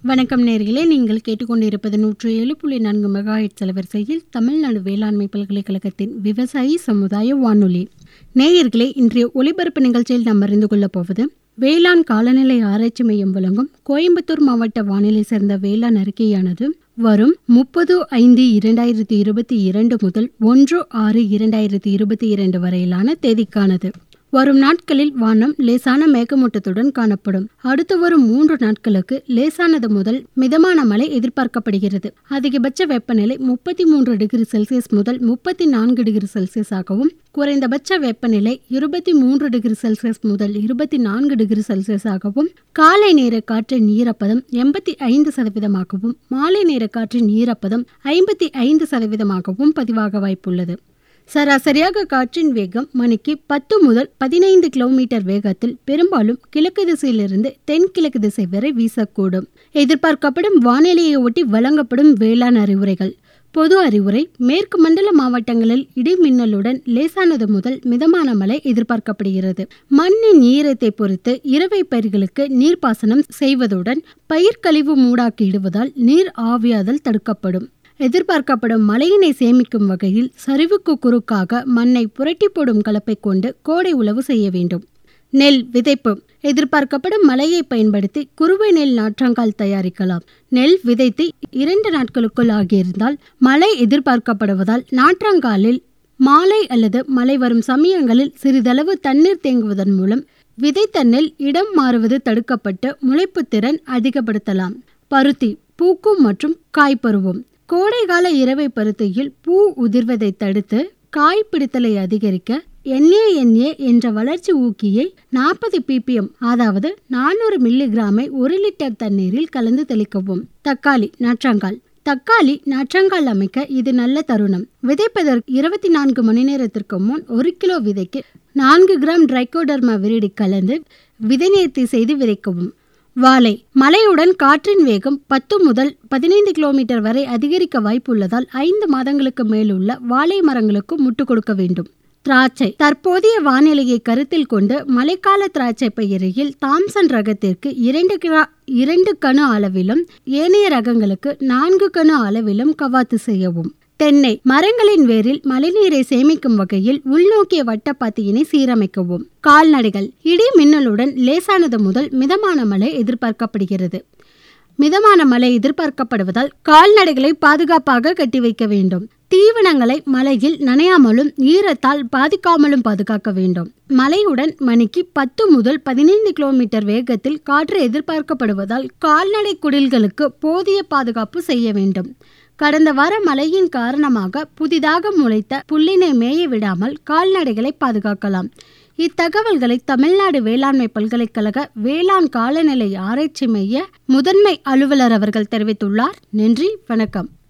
வணக்கம் நேர்களே நீங்கள் கேட்டுக்கொண்டிருப்பது நூற்று ஏழு புள்ளி நான்கு மெகாஹெட் அலைவரிசையில் தமிழ்நாடு வேளாண்மை பல்கலைக்கழகத்தின் விவசாயி சமுதாய வானொலி நேயர்களே இன்றைய ஒலிபரப்பு நிகழ்ச்சியில் நாம் அறிந்து கொள்ளப் போவது வேளாண் காலநிலை ஆராய்ச்சி மையம் வழங்கும் கோயம்புத்தூர் மாவட்ட வானிலை சேர்ந்த வேளாண் அறிக்கையானது வரும் முப்பது ஐந்து இரண்டாயிரத்தி இருபத்தி இரண்டு முதல் ஒன்று ஆறு இரண்டாயிரத்தி இருபத்தி இரண்டு வரையிலான தேதிக்கானது வரும் நாட்களில் வானம் லேசான மேகமூட்டத்துடன் காணப்படும் அடுத்து வரும் மூன்று நாட்களுக்கு லேசானது முதல் மிதமான மழை எதிர்பார்க்கப்படுகிறது அதிகபட்ச வெப்பநிலை முப்பத்தி மூன்று டிகிரி செல்சியஸ் முதல் முப்பத்தி நான்கு டிகிரி செல்சியஸ் ஆகவும் குறைந்தபட்ச வெப்பநிலை இருபத்தி மூன்று டிகிரி செல்சியஸ் முதல் இருபத்தி நான்கு டிகிரி செல்சியஸ் ஆகவும் காலை நேர காற்றின் ஈரப்பதம் எண்பத்தி ஐந்து சதவீதமாகவும் மாலை நேர காற்றின் ஈரப்பதம் ஐம்பத்தி ஐந்து சதவீதமாகவும் பதிவாக வாய்ப்புள்ளது சராசரியாக காற்றின் வேகம் மணிக்கு பத்து முதல் பதினைந்து கிலோமீட்டர் வேகத்தில் பெரும்பாலும் கிழக்கு திசையிலிருந்து தென்கிழக்கு திசை வரை வீசக்கூடும் எதிர்பார்க்கப்படும் வானிலையை ஒட்டி வழங்கப்படும் வேளாண் அறிவுரைகள் பொது அறிவுரை மேற்கு மண்டல மாவட்டங்களில் இடி மின்னலுடன் லேசானது முதல் மிதமான மழை எதிர்பார்க்கப்படுகிறது மண்ணின் ஈரத்தை பொறுத்து இரவை பயிர்களுக்கு நீர்ப்பாசனம் செய்வதுடன் பயிர்க்கழிவு மூடாக்கி இடுவதால் நீர் ஆவியாதல் தடுக்கப்படும் எதிர்பார்க்கப்படும் மழையினை சேமிக்கும் வகையில் சரிவுக்கு குறுக்காக மண்ணை புரட்டி போடும் கலப்பை கொண்டு கோடை உழவு செய்ய வேண்டும் நெல் விதைப்பு எதிர்பார்க்கப்படும் மழையை பயன்படுத்தி குறுவை நெல் நாற்றங்கால் தயாரிக்கலாம் நெல் விதைத்து இரண்டு நாட்களுக்குள் ஆகியிருந்தால் மழை எதிர்பார்க்கப்படுவதால் நாற்றங்காலில் மாலை அல்லது மழை வரும் சமயங்களில் சிறிதளவு தண்ணீர் தேங்குவதன் மூலம் விதைத்த நெல் இடம் மாறுவது தடுக்கப்பட்டு முளைப்பு திறன் அதிகப்படுத்தலாம் பருத்தி பூக்கும் மற்றும் காய்பருவம் கோடைகால இரவை பருத்தியில் பூ உதிர்வதை தடுத்து காய் பிடித்தலை அதிகரிக்க என்ஏஎன்ஏ என்ற வளர்ச்சி ஊக்கியை நாற்பது பிபிஎம் அதாவது நானூறு மில்லிகிராமை ஒரு லிட்டர் தண்ணீரில் கலந்து தெளிக்கவும் தக்காளி நாற்றங்கால் தக்காளி நாற்றங்கால் அமைக்க இது நல்ல தருணம் விதைப்பதற்கு இருபத்தி நான்கு மணி நேரத்திற்கு முன் ஒரு கிலோ விதைக்கு நான்கு கிராம் ட்ரைகோடர்மா விரிடி கலந்து விதை நேர்த்தி செய்து விதைக்கவும் வாழை மழையுடன் காற்றின் வேகம் பத்து முதல் பதினைந்து கிலோமீட்டர் வரை அதிகரிக்க வாய்ப்புள்ளதால் ஐந்து மாதங்களுக்கு மேலுள்ள வாழை மரங்களுக்கு முட்டு கொடுக்க வேண்டும் திராட்சை தற்போதைய வானிலையை கருத்தில் கொண்டு மழைக்கால திராட்சை பயிரில் தாம்சன் ரகத்திற்கு இரண்டு கிரா இரண்டு கணு அளவிலும் ஏனைய ரகங்களுக்கு நான்கு கணு அளவிலும் கவாத்து செய்யவும் தென்னை மரங்களின் வேரில் மழைநீரை சேமிக்கும் வகையில் உள்நோக்கிய வட்டப்பாத்தியினை சீரமைக்கவும் கால்நடைகள் இடி மின்னலுடன் லேசானது முதல் மிதமான மழை எதிர்பார்க்கப்படுகிறது மிதமான மழை எதிர்பார்க்கப்படுவதால் கால்நடைகளை பாதுகாப்பாக கட்டி வைக்க வேண்டும் தீவனங்களை மழையில் நனையாமலும் ஈரத்தால் பாதிக்காமலும் பாதுகாக்க வேண்டும் மழையுடன் மணிக்கு பத்து முதல் பதினைந்து கிலோமீட்டர் வேகத்தில் காற்று எதிர்பார்க்கப்படுவதால் கால்நடை குடில்களுக்கு போதிய பாதுகாப்பு செய்ய வேண்டும் கடந்த வார மழையின் காரணமாக புதிதாக முளைத்த புல்லினை மேய விடாமல் கால்நடைகளை பாதுகாக்கலாம் இத்தகவல்களை தமிழ்நாடு வேளாண்மை பல்கலைக்கழக வேளாண் காலநிலை ஆராய்ச்சி மைய முதன்மை அலுவலர் அவர்கள் தெரிவித்துள்ளார் நன்றி வணக்கம்